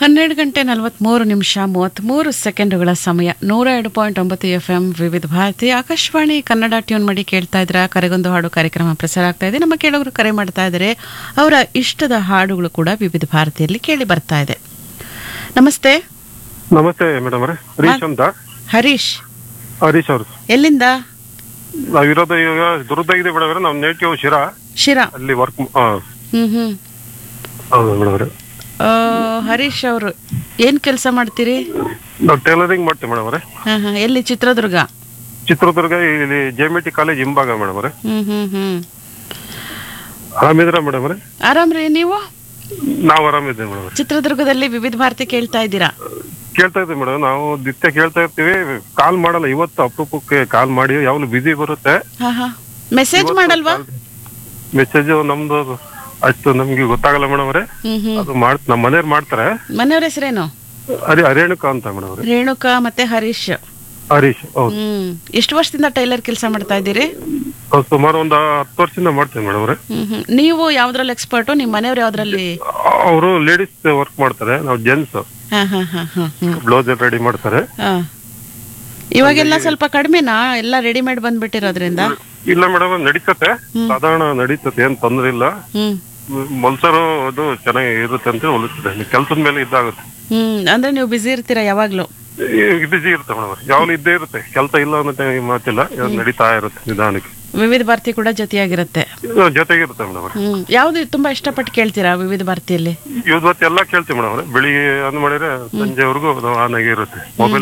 ಹನ್ನೆರಡು ಗಂಟೆ ನಲವತ್ಮೂರು ನಿಮಿಷ ಮೂವತ್ತ್ಮೂರು ಸೆಕೆಂಡುಗಳ ಸಮಯ ನೂರ ಎರಡು ಪಾಯಿಂಟ್ ಒಂಬತ್ತು ಎಫ್ ಎಂ ವಿವಿಧ ಭಾರತಿ ಆಕಾಶವಾಣಿ ಕನ್ನಡ ಟ್ಯೂನ್ ಮಾಡಿ ಕೇಳ್ತಾ ಇದ್ರ ಕರೆಗೊಂದು ಹಾಡು ಕಾರ್ಯಕ್ರಮ ಪ್ರಸಾರ ಆಗ್ತಾ ಇದೆ ನಮ್ಮ ಕೇಳೋರು ಕರೆ ಮಾಡ್ತಾ ಇದ್ದಾರೆ ಅವರ ಇಷ್ಟದ ಹಾಡುಗಳು ಕೂಡ ವಿವಿಧ ಭಾರತಿಯಲ್ಲಿ ಕೇಳಿ ಬರ್ತಾ ಇದೆ ನಮಸ್ತೆ ನಮಸ್ತೆ ಮೇಡಮ್ ಅವರೇ ಹರೀಶ್ ಅಂತ ಹರೀಶ್ ಹರೀಶ್ ಅವರು ಎಲ್ಲಿಂದ ನಾವಿರೋದು ಈಗ ದುರ್ದ ಇದೆ ಮೇಡಮ್ ಅವರೇ ನಮ್ಮ ನೇಟಿವ್ ಶಿರಾ ಶಿರಾ ಅಲ್ಲಿ ವರ್ಕ್ ಹ್ಮ್ ಹ್ಮ್ ಹೌದು ಮೇಡಮ್ ಅವರೇ ಆ, ಹರೀಶ್ ಅವರು ಏನ್ ಕೆಲಸ ಮಾಡ್ತೀರಿ ನಾವು ಟೈಲರಿಂಗ್ ಮಾಡ್ತೀವಿ ಮೇಡಮ್ ಅವರೇ ಹಾ ಹಾ ಎಲ್ಲಿ ಚಿತ್ರದುರ್ಗ ಚಿತ್ರದುರ್ಗ ಇಲ್ಲಿ ಜೆ ಟಿ ಕಾಲೇಜ್ ಹಿಂಭಾಗ ಮೇಡಮ್ ಅವರೇ ಹ್ಮ್ ಹ್ಮ್ ಹ್ಮ್ ಆರಾಮಿದ್ರ ಮೇಡಮ್ ಅವರೇ ಆರಾಮ್ರಿ ನೀವು ನಾವು ಆರಾಮಿದ್ದೇವೆ ಮೇಡಮ್ ಅವರೇ ಚಿತ್ರದುರ್ಗದಲ್ಲಿ ವಿವಿಧ ಭಾರತಿ ಕೇಳ್ತಾ ಇದ್ದೀರಾ ಕೇಳ್ತಾ ಇದ್ದೀವಿ ಮೇಡಮ್ ನಾವು ನಿತ್ಯ ಕೇಳ್ತಾ ಇರ್ತೀವಿ ಕಾಲ್ ಮಾಡಲ್ಲ ಇವತ್ತು ಅಪರೂಪಕ್ಕೆ ಕಾಲ್ ಮಾಡಿ ಯಾವಾಗಲೂ ಬಿಸಿ ಬರುತ್ತೆ ಹಾ ಹಾ ಮೆಸೇಜ್ ಮಾಡಲ್ವಾ ಮೆಸೇಜ್ ನಮ್ದು ಅಷ್ಟು ನಮ್ಗೆ ಗೊತ್ತಾಗಲ್ಲ ಮೇಡಮ್ ಅವರೇ ಹ್ಮ್ ಹ್ಮ್ ಅದು ಮಾಡ್ ನಮ್ಮ ಮನೆಯವ್ರು ಮಾಡ್ತಾರೆ ಮನೆಯವ್ರ ಹೆಸರೇನು ಅದೇ ಹರೇಣುಕಾ ಅಂತ ಮೇಡಮ್ ಅವರೇ ರೇಣುಕಾ ಮತ್ತೆ ಹರೀಶ್ ಹರೀಶ್ ಹೌದು ಹ್ಮ್ ಎಷ್ಟು ವರ್ಷದಿಂದ ಟೈಲರ್ ಕೆಲಸ ಮಾಡ್ತಾ ಇದ್ದೀರಿ ಅವ್ರು ಸುಮಾರು ಒಂದು ಹತ್ತು ವರ್ಷದಿಂದ ಮಾಡ್ತೇವೆ ಮೇಡಮ್ ಅವ್ರೆ ಹ್ಮ್ ಹ್ಮ್ ನೀವು ಯಾವ್ದ್ರಲ್ಲಿ ಎಕ್ಸ್ಪರ್ಟು ನಿಮ್ಮ ಮನೆಯವ್ರು ಯಾವ್ದ್ರಲ್ಲಿ ಅವರು ಲೇಡೀಸ್ ವರ್ಕ್ ಮಾಡ್ತಾರೆ ನಾವು ಜೆಂಟ್ಸ್ ಹಾ ಹಾ ಹಾ ಹಾ ಹ್ಮ್ ಬ್ಲೌಸ್ ರೆಡಿ ಮಾಡ್ತಾರೆ ಹಾ ಇವಾಗೆಲ್ಲ ಸ್ವಲ್ಪ ಕಡಿಮೆನಾ ಎಲ್ಲ ರೆಡಿಮೇಡ್ ಬಂದ್ಬಿಟ್ಟಿರೋದ್ರಿಂದ ಇಲ್ಲ ಮೇಡಮ್ ನಡೀತತೆ ಸಾಧಾರಣ ನಡೀತತೆ ಏನ್ ತೊಂದ್ರೆ ಇಲ್ಲ ಹ್ಮ್ ಮೊಲ್ಸರು ಅದು ಚೆನ್ನಾಗಿ ಇರುತ್ತೆ ಅಂತ ಹೊಲಿಸ್ತದೆ ಕೆಲಸದ ಮೇಲೆ ಇದ್ದಾಗುತ್ತೆ ಹ್ಮ್ ಅಂದ್ರೆ ನೀವು ಬಿಸಿ ಇರ್ತೀರಾ ಯಾವಾಗ್ಲೂ ಬಿಸಿ ಇರುತ್ತೆ ಮೇಡಮ್ ಅವ್ರೆ ಯಾವಾಗಲೂ ಇದ್ದೇ ಇರುತ್ತೆ ಕೆಲಸ ಇಲ್ಲ ಅನ್ನೋ ಟೈಮ್ ಮಾತಿಲ್ಲ ಯಾವ್ದು ನಡೀತಾ ಇರುತ್ತೆ ನಿಧಾನಕ್ಕೆ ವಿವಿಧ ಭಾರತಿ ಕೂಡ ಜೊತೆಯಾಗಿರುತ್ತೆ ಇದು ಜೊತೆಗಿರುತ್ತೆ ಮೇಡಮ್ ಅವ್ರೆ ಹ್ಮ್ ಯಾವ್ದು ತುಂಬಾ ಇಷ್ಟಪಟ್ಟು ಕೇಳ್ತೀರಾ ವಿವಿಧ ಭಾರತಿಯಲ್ಲಿ ಇವತ್ತು ಎಲ್ಲ ಕೇಳ್ತೀವಿ ಮೇಡಮ್ ಅವ್ರೆ ಬೆಳಿಗ್ಗೆ ಅಂದ್ ಮಾಡಿದ್ರೆ ಸಂಜೆವರೆಗೂ ಅದು ಆನ್ ಆಗಿ ಇರುತ್ತೆ ಮೊಬೈಲ್